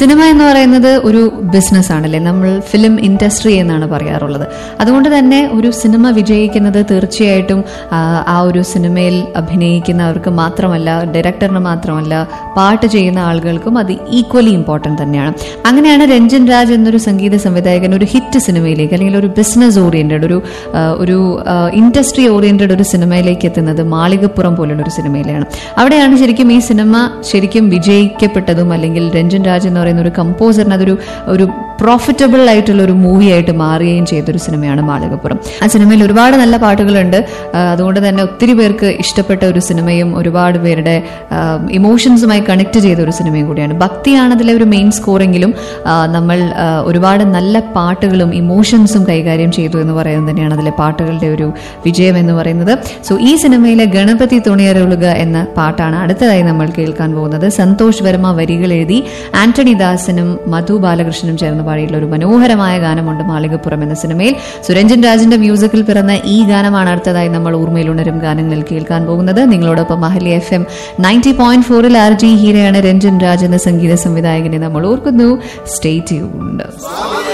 cinema എന്ന് പറയുന്നത് ഒരു ബിസിനസ് ആണല്ലേ നമ്മൾ ഫിലിം ഇൻഡസ്ട്രി എന്നാണ് പറയാറുള്ളത് അതുകൊണ്ട് തന്നെ ഒരു സിനിമ വിജയിക്കുന്നത് തീർച്ചയായിട്ടും ആ, ആ ഒരു സിനിമയിൽ അഭിനയിക്കുന്നവർക്ക് മാത്രമല്ല ഡയറക്ടറിന് മാത്രമല്ല പാട്ട് ചെയ്യുന്ന ആളുകൾക്കും അത് ഈക്വലി ഇമ്പോർട്ടൻ്റ് തന്നെയാണ് അങ്ങനെയാണ് രഞ്ജൻ രാജ് എന്നൊരു സംഗീത സംവിധായകൻ ഒരു ഹിറ്റ് സിനിമയിലേക്ക് അല്ലെങ്കിൽ ഒരു ബിസിനസ് ഓറിയന്റഡ് ഒരു ആ, ഒരു ഇൻഡസ്ട്രി ഓറിയന്റഡ് ഒരു സിനിമയിലേക്ക് എത്തുന്നത് മാളികപ്പുറം പോലുള്ള ഒരു സിനിമയിലാണ് അവിടെയാണ് ശരിക്കും ഈ സിനിമ ശരിക്കും വിജയിക്കപ്പെട്ടതും അല്ലെങ്കിൽ രഞ്ജൻ രാജ് എന്ന് പറയുന്ന ഒരു കമ്പോസറിന് അതൊരു ഒരു പ്രോഫിറ്റബിൾ ആയിട്ടുള്ള ഒരു മൂവി ആയിട്ട് മാറുകയും ചെയ്തൊരു സിനിമയാണ് മാളികപ്പുറം ആ സിനിമയിൽ ഒരുപാട് നല്ല പാട്ടുകളുണ്ട് ആ, അതുകൊണ്ട് തന്നെ ഒത്തിരി പേർക്ക് ഇഷ്ടപ്പെട്ട ഒരു സിനിമയും ഒരുപാട് പേരുടെ ഇമോഷൻസുമായി കണക്ട് ചെയ്ത ഒരു സിനിമയും കൂടിയാണ് ഭക്തിയാണ് അതിലെ ഒരു മെയിൻ സ്കോറെങ്കിലും ആ, നമ്മൾ ആ, ഒരുപാട് നല്ല പാട്ടുകളും ഇമോഷൻസും കൈകാര്യം ചെയ്തു എന്ന് പറയുന്നത് തന്നെയാണ് അതിലെ പാട്ടുകളുടെ ഒരു വിജയം എന്ന് പറയുന്നത് സോ ഈ സിനിമയിലെ ഗണപതി തുണിയരുളുക എന്ന പാട്ടാണ് അടുത്തതായി നമ്മൾ കേൾക്കാൻ പോകുന്നത് സന്തോഷ് വർമ്മ വരികൾ എഴുതി ആന്റണി ദാസനും മധു ബാലകൃഷ്ണനും ചേർന്ന് പാടിയിട്ടുള്ള ഒരു മനോഹരമായ ഗാനമുണ്ട് മാളികപ്പുറം എന്ന സിനിമയിൽ സുരഞ്ജൻ രാജിന്റെ മ്യൂസിക്കിൽ പിറന്ന ഈ ഗാനമാണ് അടുത്തതായി നമ്മൾ ഓർമ്മയിൽ ഉണരും ഗാനങ്ങളിൽ കേൾക്കാൻ പോകുന്നത് നിങ്ങളോടൊപ്പം മഹലി എഫ് എം നയൻറ്റി പോയിന്റ് ഫോറിൽ ആർ ജി ഹീരയാണ് രഞ്ജൻ രാജ് എന്ന സംഗീത സംവിധായകനെ നമ്മൾ ഓർക്കുന്നു സ്റ്റേ ട്യൂൺഡ്